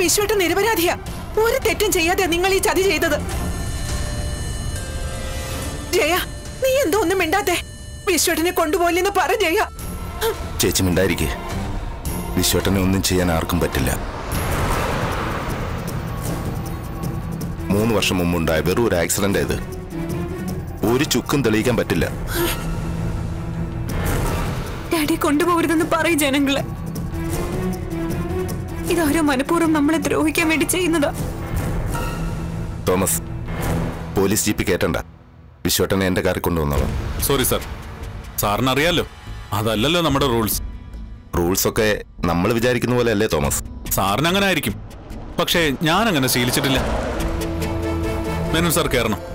വിശ്വട്ട് നിരപരാധിയാ ഒരു തെറ്റും ചെയ്യാതെ നിങ്ങൾ ഈ ചതി ചെയ്തത് ജയ നീ എന്തോ ഒന്നും മിണ്ടാത്തെ വിശ്വട്ടിനെ കൊണ്ടുപോയില്ലെന്ന് പറ ജയ ചേച്ചി മിണ്ടായിരിക്കേ വിശ്വട്ടനെ ഒന്നും ചെയ്യാൻ ആർക്കും പറ്റില്ല മൂന്ന് വർഷം മുമ്പുണ്ടായ വെറും ഒരു ആക്സിഡന്റ് ഇത് ഒരു ചുക്കും തെളിയിക്കാൻ പറ്റില്ല ഡാഡി കൊണ്ടുപോകരുതെന്ന് പറയും ജനങ്ങള് ഇതാരോ മനഃപൂർവ്വം നമ്മളെ ദ്രോഹിക്കാൻ വേണ്ടി ചെയ്യുന്നതാ തോമസ് പോലീസ് ജീപ്പ് കയറ്റണ്ട വിശ്വട്ടനെ എന്റെ കാറിൽ കൊണ്ടുവന്നോളാം സോറി സാർ സാറിന് അറിയാലോ അതല്ലല്ലോ നമ്മുടെ റൂൾസ് റൂൾസ് ഒക്കെ നമ്മൾ വിചാരിക്കുന്ന പോലെ അല്ലേ തോമസ് സാറിന് അങ്ങനെ ആയിരിക്കും പക്ഷേ ഞാൻ അങ്ങനെ ശീലിച്ചിട്ടില്ല മേനു സാർ കയറണം